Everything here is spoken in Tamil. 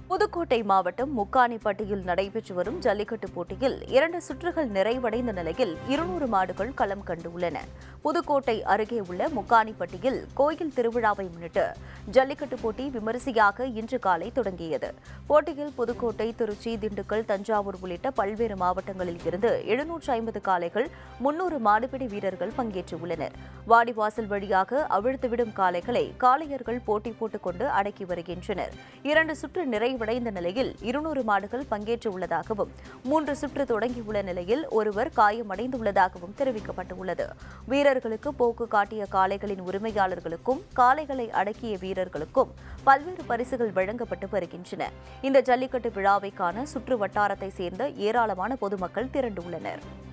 புதுக்கோட்டை மாவட்டம் முக்காணிப்பட்டியில் நடைபெற்று வரும் ஜல்லிக்கட்டு போட்டியில் இரண்டு சுற்றுகள் நிறைவடைந்த நிலையில் இருநூறு மாடுகள் களம் கண்டுள்ளன புதுக்கோட்டை அருகே உள்ள முக்காணிப்பட்டியில் கோயில் திருவிழாவை முன்னிட்டு ஜல்லிக்கட்டு போட்டி விமரிசையாக இன்று காலை தொடங்கியது போட்டியில் புதுக்கோட்டை திருச்சி திண்டுக்கல் தஞ்சாவூர் உள்ளிட்ட பல்வேறு மாவட்டங்களில் இருந்து எழுநூற்று ஐம்பது காளைகள் முன்னூறு மாடுபிடி வீரர்கள் பங்கேற்றுள்ளனர் வாடிவாசல் வழியாக அவிழ்த்துவிடும் காளைகளை காளையர்கள் போட்டி போட்டுக் கொண்டு அடக்கி வருகின்றனர் இரண்டு சுற்று நிறைவடைந்த நிலையில் இருநூறு மாடுகள் பங்கேற்றுள்ளதாகவும் மூன்று சுற்று தொடங்கியுள்ள நிலையில் ஒருவர் காயமடைந்துள்ளதாகவும் தெரிவிக்கப்பட்டுள்ளது வீரர்களுக்கு போக்கு காட்டிய காளைகளின் உரிமையாளர்களுக்கும் காளைகளை அடக்கிய வீரர்களுக்கும் பல்வேறு பரிசுகள் வழங்கப்பட்டு வருகின்றன இந்த ஜல்லிக்கட்டு விழாவை காண சுற்று வட்டாரத்தை சேர்ந்த ஏராளமான பொதுமக்கள் திரண்டுள்ளனர்